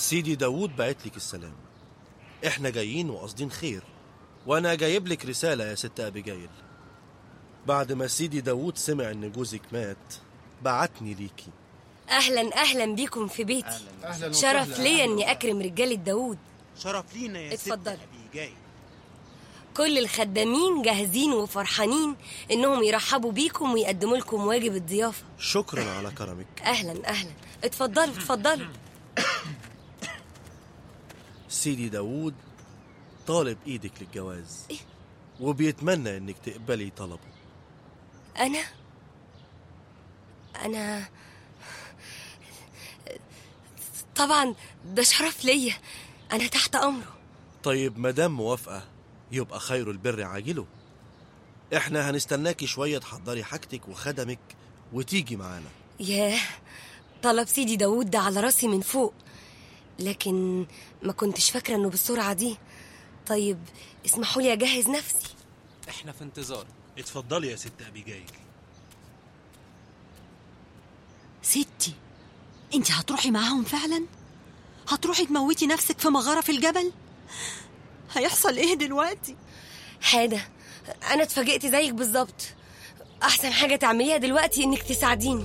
سيدي داوود بعت لك السلام احنا جايين وقاصدين خير وانا جايب لك رسالة يا ست ابيجايل بعد ما سيدي داوود سمع ان جوزك مات بعتني ليكي اهلا اهلا بيكم في بيتي أهلاً شرف وسهلاً. ليا اني اكرم رجاله داوود شرف لينا يا ست اتفضلي. أبيجايل كل الخدامين جاهزين وفرحانين انهم يرحبوا بيكم ويقدموا لكم واجب الضيافه شكرا على كرمك اهلا اهلا اتفضلوا اتفضلوا سيدي داوود طالب ايدك للجواز إيه؟ وبيتمنى انك تقبلي طلبه انا انا طبعا ده شرف ليا انا تحت امره طيب مدام موافقة يبقى خير البر عاجله احنا هنستناكي شوية تحضري حاجتك وخدمك وتيجي معانا ياه طلب سيدي داوود ده على راسي من فوق لكن ما كنتش فاكرة انه بالسرعة دي طيب اسمحوا لي اجهز نفسي احنا في انتظار اتفضلي يا ست أبيجايل ستي انت هتروحي معاهم فعلا هتروحي تموتي نفسك في مغارة في الجبل هيحصل ايه دلوقتي حاجة انا اتفاجئت زيك بالظبط احسن حاجة تعمليها دلوقتي انك تساعديني